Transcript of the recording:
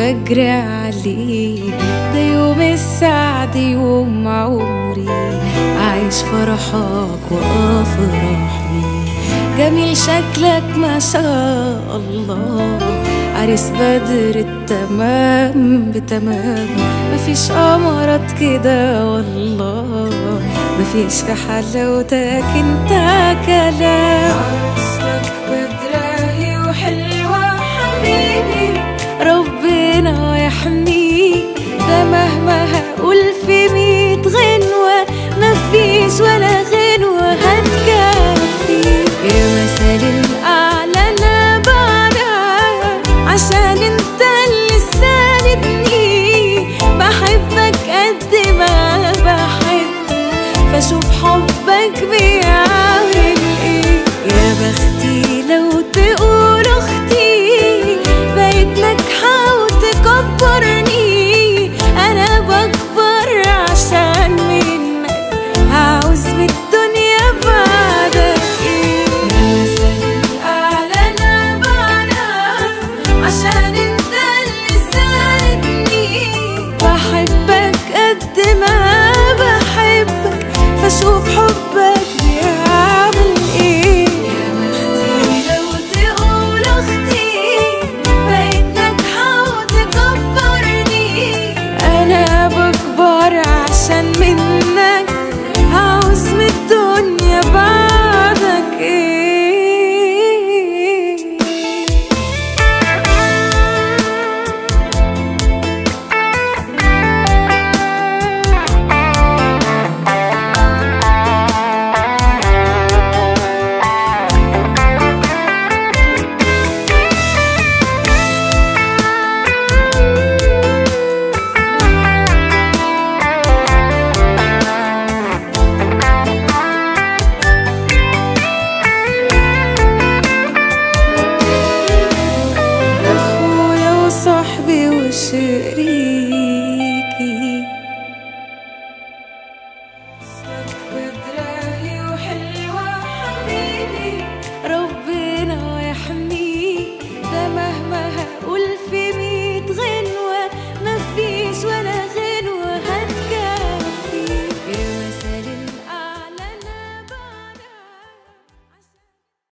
بجري عليه ده يوم السعد يوم عمري عايش فرحك وافرح بيه جميل شكلك ما شاء الله عريس بدر التمام بتمام مفيش قمرات كده والله مفيش في حلاوتك انت كلام عروستك بدراهي وحلوة حبيبي ربنا يحميك ده مهما هقول في ميت غنوة مفيش ولا غنوة هتكفي يا مثل الأعلى أنا بعرف عشان انت اللي ساندني بحبك قد ما بحب فشوف حبك بيعاني